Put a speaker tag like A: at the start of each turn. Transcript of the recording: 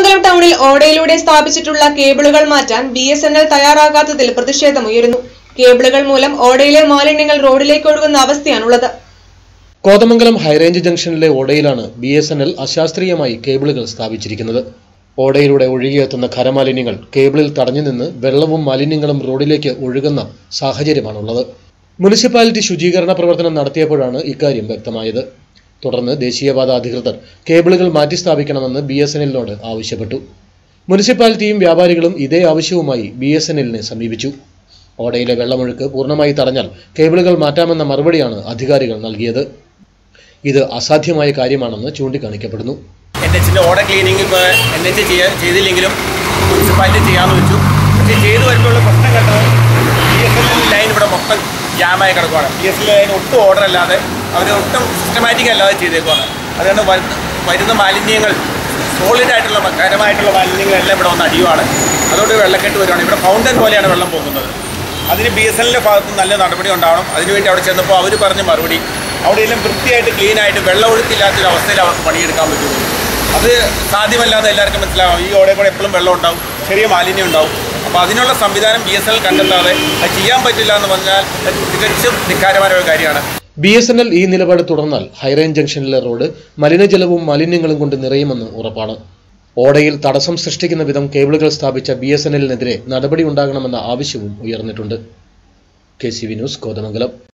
A: കോതമംഗലം ടൗണിൽ ഓടയിലൂടെ സ്ഥാപിച്ചിട്ടുള്ള കേബിളുകൾ മാറ്റാൻ ബി എസ് എൻ എൽ തയ്യാറാകാത്തതിൽ പ്രതിഷേധമുയരുന്നു കേബിളുകൾ മൂലം ഓടയിലെ മാലിന്യങ്ങൾ റോഡിലേക്ക് ഒഴുകുന്ന അവസ്ഥയാണുള്ളത്
B: കോതമംഗലം ഹൈറേഞ്ച് ജംഗ്ഷനിലെ ഓടയിലാണ് ബി എസ് എൻ എൽ അശാസ്ത്രീയമായി കേബിളുകൾ സ്ഥാപിച്ചിരിക്കുന്നത് ഓടയിലൂടെ ഒഴുകിയെത്തുന്ന ഖരമാലിന്യങ്ങൾ കേബിളിൽ തടഞ്ഞു നിന്ന് വെള്ളവും മാലിന്യങ്ങളും റോഡിലേക്ക് ഒഴുകുന്ന സാഹചര്യമാണുള്ളത് മുനിസിപ്പാലിറ്റി ശുചീകരണ പ്രവർത്തനം നടത്തിയപ്പോഴാണ് ഇക്കാര്യം വ്യക്തമായത് തുടർന്ന് ദേശീയപാത അധികൃതർ കേബിളുകൾ മാറ്റി സ്ഥാപിക്കണമെന്ന് ബി എസ് എൻ എല്ലിനോട് ആവശ്യപ്പെട്ടു മുനിസിപ്പാലിറ്റിയും വ്യാപാരികളും ഇതേ ആവശ്യവുമായി ബി എസ് എൻ എല്ലിനെ സമീപിച്ചു ഓടയിലെ വെള്ളമൊഴുക്ക് പൂർണ്ണമായി തടഞ്ഞാൽ കേബിളുകൾ മാറ്റാമെന്ന മറുപടിയാണ് അധികാരികൾ നൽകിയത് ഇത് അസാധ്യമായ കാര്യമാണെന്ന് ചൂണ്ടിക്കാണിക്കപ്പെടുന്നു
C: എൻ എച്ചിൻ്റെ ഓട ക്ലീനിങ് ഇപ്പോൾ എൻ എച്ച് ചെയ്യാൻ ചെയ്തില്ലെങ്കിലും മുനിസിപ്പാലിറ്റി ചെയ്യാമെന്ന് വെച്ചു പക്ഷേ ചെയ്തു വരുമ്പോഴുള്ള പ്രശ്നം കണ്ടത് ബി എസ് എൽ ലൈൻ ഇവിടെ മൊത്തം ജാമായി കിടക്കുവാണ് ബി എസ് എൽ ലൈൻ ഒട്ടും ഓർഡർ അല്ലാതെ അവർ ഒട്ടും സിസ്റ്റമാറ്റിക് അല്ലാതെ ചെയ്തേക്കുവാണ് അതുകൊണ്ട് വരുന്ന വരുന്ന മാലിന്യങ്ങൾ സോളിഡ് ആയിട്ടുള്ള കരമായിട്ടുള്ള മാലിന്യങ്ങളെല്ലാം ഇവിടെ വന്ന് അടിയുവാണ് അതുകൊണ്ട് വെള്ളക്കെട്ട് വരുവാണ് ഇവിടെ ഫൗണ്ടൻ പോലെയാണ് വെള്ളം പോകുന്നത് അതിന് ബി എസ് എല്ലിൻ്റെ ഭാഗത്ത് നല്ല നടപടി ഉണ്ടാവണം അതിനുവേണ്ടി അവിടെ ചെന്നപ്പോൾ അവർ പറഞ്ഞ മറുപടി അവിടെയെല്ലാം വൃത്തിയായിട്ട് ക്ലീൻ ആയിട്ട് വെള്ളം ഒഴുക്കില്ലാത്തൊരു അവസ്ഥയിൽ അവർക്ക് പണിയെടുക്കാൻ പറ്റുള്ളൂ അത് സാധ്യമല്ലാതെ എല്ലാവർക്കും മനസ്സിലാവും ഈ ഓടെ കൂടെ എപ്പോഴും വെള്ളം ഉണ്ടാവും ചെറിയ മാലിന്യം ഉണ്ടാവും അപ്പോൾ അതിനുള്ള സംവിധാനം ബി എസ് എൽ കണ്ടെത്താതെ അത് ചെയ്യാൻ പറ്റില്ല എന്ന് പറഞ്ഞാൽ അത് തികച്ചും ധിക്കാരമായ ഒരു കാര്യമാണ്
B: ബി എസ് എൻ എൽ ഈ നിലപാട് തുടർന്നാൽ ഹൈറേഞ്ച് ജംഗ്ഷനിലെ റോഡ് മലിനജലവും മാലിന്യങ്ങളും കൊണ്ട് നിറയുമെന്ന് ഉറപ്പാണ് ഓടയിൽ തടസ്സം സൃഷ്ടിക്കുന്ന വിധം കേബിളുകൾ സ്ഥാപിച്ച ബി എസ് എൻ എല്ലിനെതിരെ നടപടി ഉണ്ടാകണമെന്ന ആവശ്യവും ഉയർന്നിട്ടുണ്ട് K C V news Kothamangalam